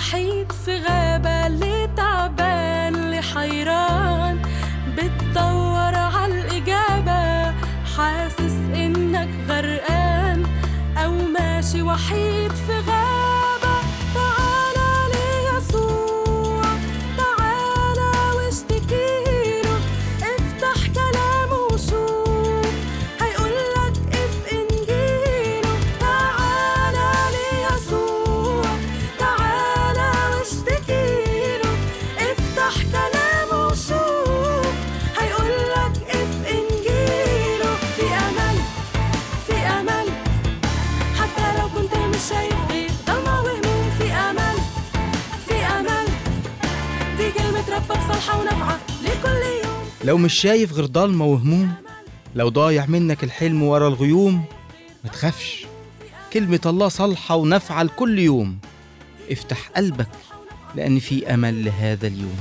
وحيد في غابة اللي تعبان اللي حيران بتدور عالإجابة حاسس إنك غرقان أو ماشي وحيد في غابة تعالى ليسوع تعالى واشتكيله افتح كلامه وشوف هيقولك اف انجيله تعالى ليسوع تعالى واشتكيله افتح كلامه وشوف هيقولك اف انجيله في امل في امل حتى لو كنت مش شايف غير ضلمة وهموم في امل في امل دي كلمة ربك صالحة ونافعة لكل يوم لو مش شايف غير ضلمة وهموم لو ضايع منك الحلم ورا الغيوم ما تخافش كلمة الله صالحة ونافعة لكل يوم افتح قلبك لأن في أمل لهذا اليوم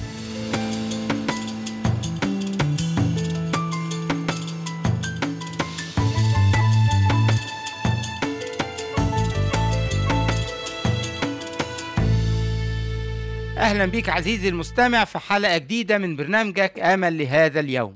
أهلا بيك عزيزي المستمع في حلقة جديدة من برنامجك آمل لهذا اليوم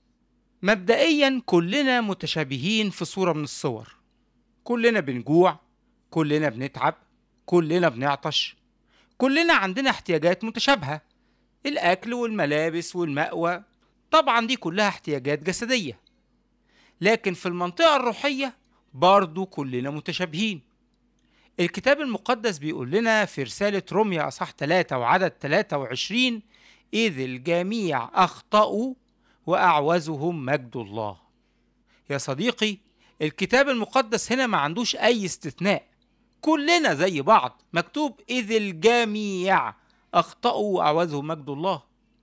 مبدئيا كلنا متشابهين في صورة من الصور كلنا بنجوع كلنا بنتعب كلنا بنعطش كلنا عندنا احتياجات متشابهة الأكل والملابس والمأوى طبعا دي كلها احتياجات جسدية لكن في المنطقة الروحية برضو كلنا متشابهين الكتاب المقدس بيقول لنا في رسالة روميا أصح 3 وعدد 23 إذ الجميع أخطأوا وأعوزهم مجد الله يا صديقي الكتاب المقدس هنا ما عندوش أي استثناء كلنا زي بعض مكتوب إذ الجميع أخطأوا وأعوزهم مجد الله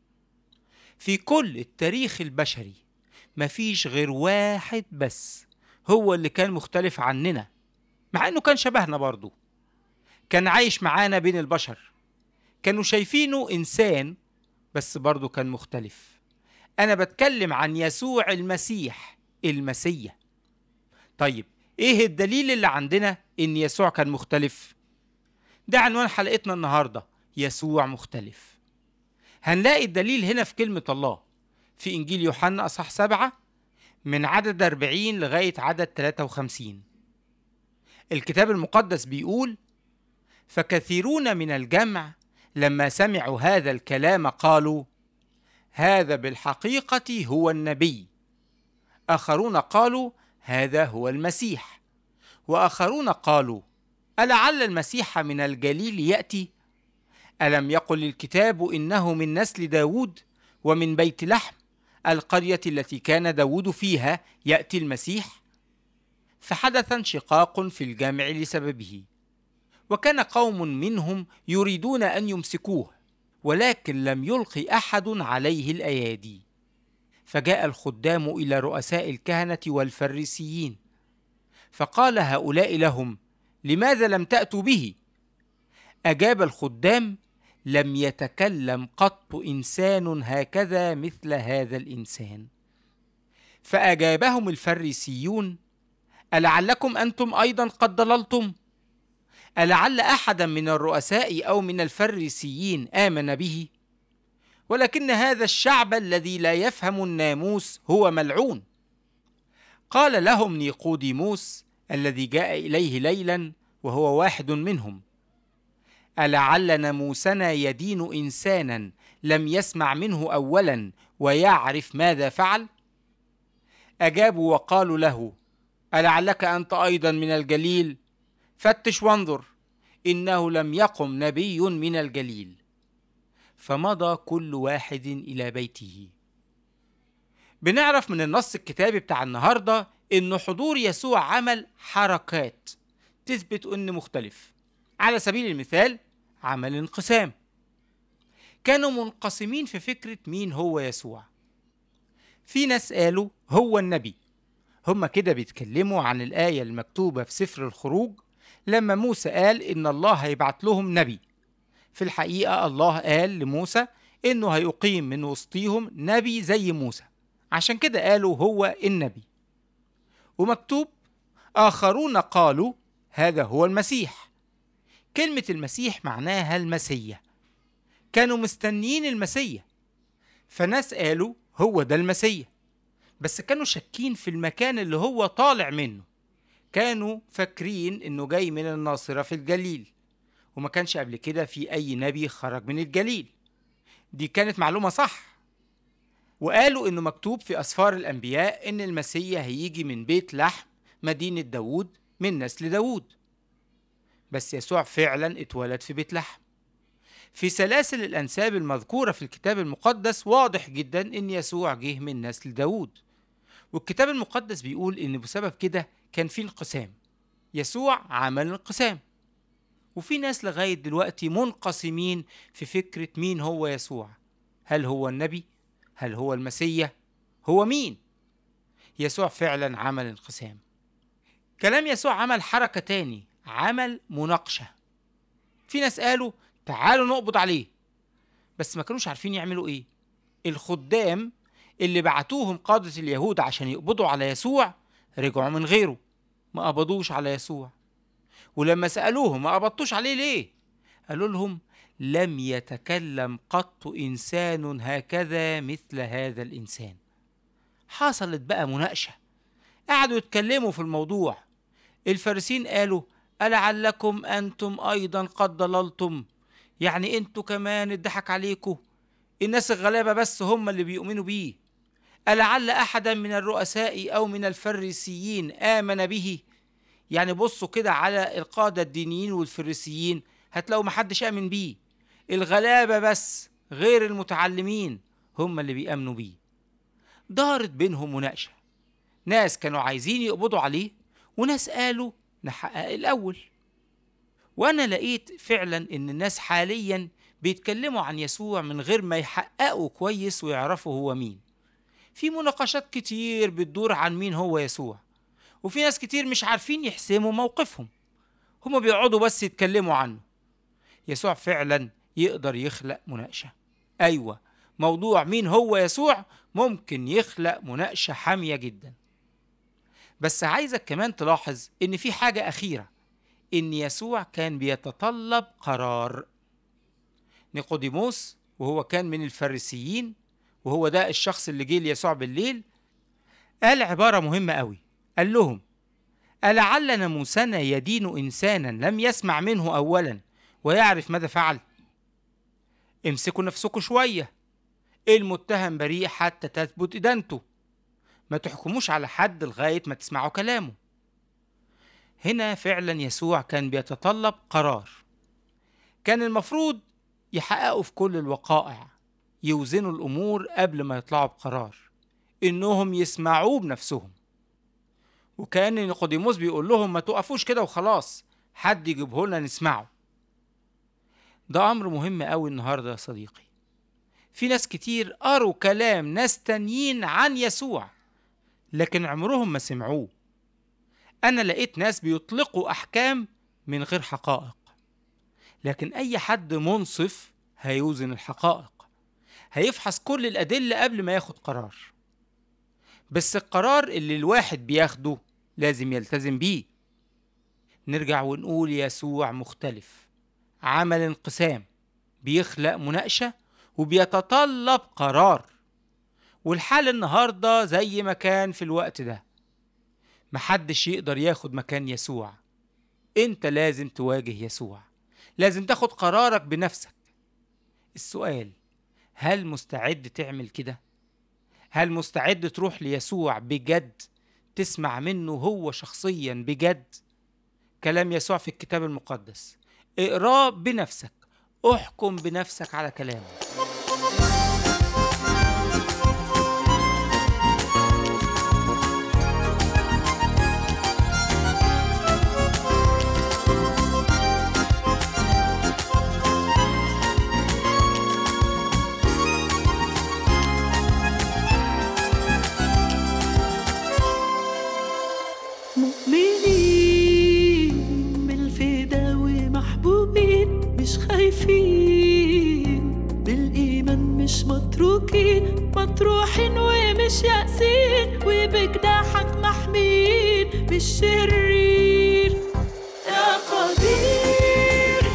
في كل التاريخ البشري مفيش غير واحد بس هو اللي كان مختلف عننا مع انه كان شبهنا برضه كان عايش معانا بين البشر كانوا شايفينه انسان بس برضه كان مختلف انا بتكلم عن يسوع المسيح المسيح طيب ايه الدليل اللي عندنا ان يسوع كان مختلف ده عنوان حلقتنا النهارده يسوع مختلف هنلاقي الدليل هنا في كلمة الله في إنجيل يوحنا أصح سبعة من عدد 40 لغاية عدد 53 الكتاب المقدس بيقول فكثيرون من الجمع لما سمعوا هذا الكلام قالوا هذا بالحقيقة هو النبي آخرون قالوا هذا هو المسيح وآخرون قالوا ألعل المسيح من الجليل يأتي ألم يقل الكتاب إنه من نسل داود ومن بيت لحم القرية التي كان داود فيها يأتي المسيح فحدث انشقاق في الجامع لسببه وكان قوم منهم يريدون ان يمسكوه ولكن لم يلق احد عليه الايادي فجاء الخدام الى رؤساء الكهنه والفريسيين فقال هؤلاء لهم لماذا لم تاتوا به اجاب الخدام لم يتكلم قط انسان هكذا مثل هذا الانسان فاجابهم الفريسيون ألعلكم أنتم أيضا قد ضللتم؟ ألعل أحدا من الرؤساء أو من الفريسيين آمن به؟ ولكن هذا الشعب الذي لا يفهم الناموس هو ملعون. قال لهم نيقوديموس الذي جاء إليه ليلا وهو واحد منهم: ألعل ناموسنا يدين إنسانا لم يسمع منه أولا ويعرف ماذا فعل؟ أجابوا وقالوا له: ألعلك أنت أيضا من الجليل؟ فتش وانظر إنه لم يقم نبي من الجليل. فمضى كل واحد إلى بيته. بنعرف من النص الكتابي بتاع النهارده إن حضور يسوع عمل حركات تثبت إنه مختلف. على سبيل المثال عمل انقسام. كانوا منقسمين في فكرة مين هو يسوع. في ناس قالوا هو النبي هما كده بيتكلموا عن الآية المكتوبة في سفر الخروج لما موسى قال إن الله هيبعت لهم نبي في الحقيقة الله قال لموسى إنه هيقيم من وسطيهم نبي زي موسى عشان كده قالوا هو النبي ومكتوب آخرون قالوا هذا هو المسيح كلمة المسيح معناها المسيح كانوا مستنيين المسيح فناس قالوا هو ده المسيح بس كانوا شاكين في المكان اللي هو طالع منه كانوا فاكرين انه جاي من الناصرة في الجليل وما كانش قبل كده في اي نبي خرج من الجليل دي كانت معلومة صح وقالوا انه مكتوب في اسفار الانبياء ان المسيح هيجي من بيت لحم مدينة داوود من نسل داوود بس يسوع فعلا اتولد في بيت لحم في سلاسل الأنساب المذكورة في الكتاب المقدس واضح جدا إن يسوع جه من نسل داوود والكتاب المقدس بيقول إن بسبب كده كان في انقسام يسوع عمل انقسام وفي ناس لغاية دلوقتي منقسمين في فكرة مين هو يسوع هل هو النبي؟ هل هو المسيح؟ هو مين؟ يسوع فعلا عمل انقسام كلام يسوع عمل حركة تاني عمل مناقشة في ناس قالوا تعالوا نقبض عليه بس ما كانوش عارفين يعملوا ايه الخدام اللي بعتوهم قادة اليهود عشان يقبضوا على يسوع رجعوا من غيره ما قبضوش على يسوع ولما سألوهم ما قبضتوش عليه ليه قالوا لهم لم يتكلم قط إنسان هكذا مثل هذا الإنسان حصلت بقى مناقشة قعدوا يتكلموا في الموضوع الفارسين قالوا ألعلكم أنتم أيضا قد ضللتم يعني أنتوا كمان اتضحك عليكم الناس الغلابة بس هم اللي بيؤمنوا بيه ألعل أحدا من الرؤساء أو من الفريسيين آمن به يعني بصوا كده على القادة الدينيين والفريسيين هتلاقوا محدش آمن بيه الغلابة بس غير المتعلمين هم اللي بيأمنوا بيه دارت بينهم مناقشة ناس كانوا عايزين يقبضوا عليه وناس قالوا نحقق الأول وأنا لقيت فعلا إن الناس حاليا بيتكلموا عن يسوع من غير ما يحققوا كويس ويعرفوا هو مين في مناقشات كتير بتدور عن مين هو يسوع وفي ناس كتير مش عارفين يحسموا موقفهم هما بيقعدوا بس يتكلموا عنه يسوع فعلا يقدر يخلق مناقشة أيوة موضوع مين هو يسوع ممكن يخلق مناقشة حامية جدا بس عايزك كمان تلاحظ إن في حاجة أخيرة إن يسوع كان بيتطلب قرار نيقوديموس وهو كان من الفريسيين وهو ده الشخص اللي جه ليسوع بالليل قال عبارة مهمة قوي قال لهم ألعل ناموسنا يدين إنسانا لم يسمع منه أولا ويعرف ماذا فعل امسكوا نفسكوا شوية المتهم بريء حتى تثبت إدانته ما تحكموش على حد لغاية ما تسمعوا كلامه هنا فعلا يسوع كان بيتطلب قرار كان المفروض يحققوا في كل الوقائع يوزنوا الأمور قبل ما يطلعوا بقرار إنهم يسمعوه بنفسهم وكان نيقوديموس بيقول لهم ما توقفوش كده وخلاص حد يجيبه لنا نسمعه ده أمر مهم أوي النهاردة يا صديقي في ناس كتير قروا كلام ناس تانيين عن يسوع لكن عمرهم ما سمعوه أنا لقيت ناس بيطلقوا أحكام من غير حقائق لكن أي حد منصف هيوزن الحقائق هيفحص كل الأدلة قبل ما ياخد قرار بس القرار اللي الواحد بياخده لازم يلتزم بيه نرجع ونقول يسوع مختلف عمل انقسام بيخلق مناقشة وبيتطلب قرار والحال النهاردة زي ما كان في الوقت ده محدش يقدر ياخد مكان يسوع انت لازم تواجه يسوع لازم تاخد قرارك بنفسك السؤال هل مستعد تعمل كده هل مستعد تروح ليسوع بجد تسمع منه هو شخصيا بجد كلام يسوع في الكتاب المقدس اقراه بنفسك احكم بنفسك على كلامه مؤمنين بالفدا ومحبوبين مش خايفين بالإيمان مش متروكين مطروحين ومش يأسين وبجناحك محمين بالشرير يا قدير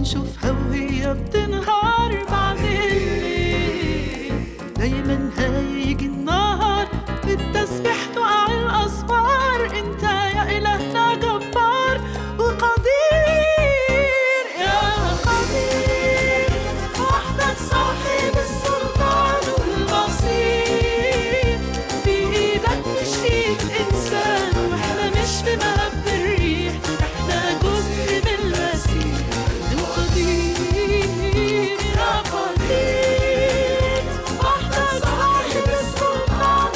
نشوفها وهي بتنهار بعدين دايما هيجي النهار بالتسبيح تقع الأسوار انت يا إلهنا جبار وقدير يا قدير وحدك صاحب السلطان والبصير في ايدك مش ايد انسان واحنا مش في مهب الريح احنا جزء من المسيح القدير يا قدير وحدك صاحب السلطان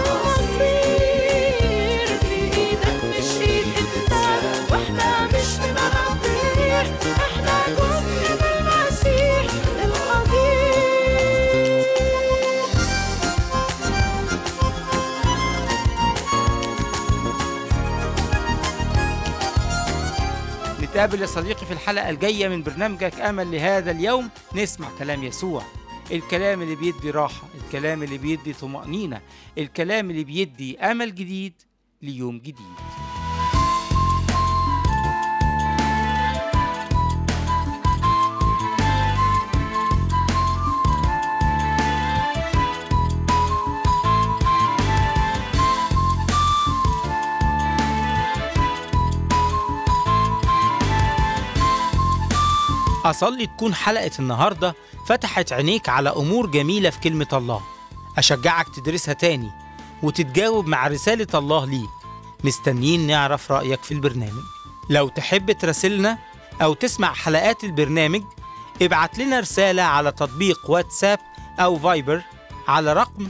والبصير في ايدك مش ايد انسان واحنا مش في مهب الريح احنا جزء من المسيح القدير نتقابل يا صديقي في الحلقة الجاية من برنامجك أمل لهذا اليوم نسمع كلام يسوع الكلام اللي بيدي راحة الكلام اللي بيدي طمأنينة الكلام اللي بيدي أمل جديد ليوم جديد أصلي تكون حلقة النهاردة فتحت عينيك على أمور جميلة في كلمة الله أشجعك تدرسها تاني وتتجاوب مع رسالة الله ليك مستنيين نعرف رأيك في البرنامج لو تحب تراسلنا أو تسمع حلقات البرنامج ابعت لنا رسالة على تطبيق واتساب أو فايبر على رقم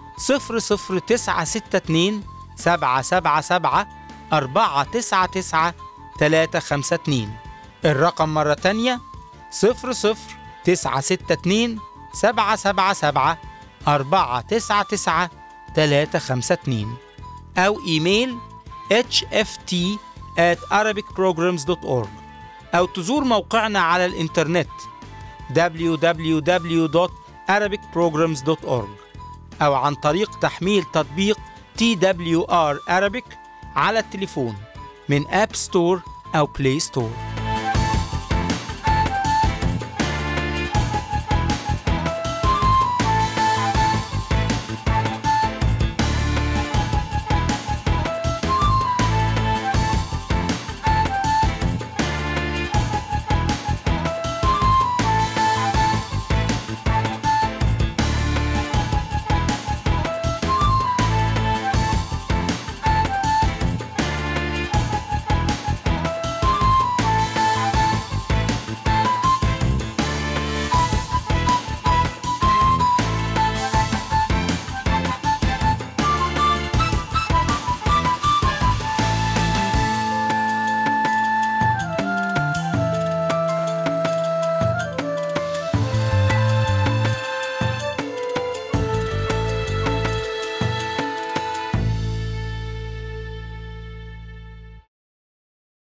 00962 777 499 352 الرقم مرة تانية صفر صفر تسعة ستة اتنين سبعة سبعة سبعة أربعة تسعة تسعة تلاتة خمسة اتنين أو إيميل hft at arabicprograms.org أو تزور موقعنا على الإنترنت www.arabicprograms.org أو عن طريق تحميل تطبيق TWR Arabic على التليفون من أب ستور أو بلاي ستور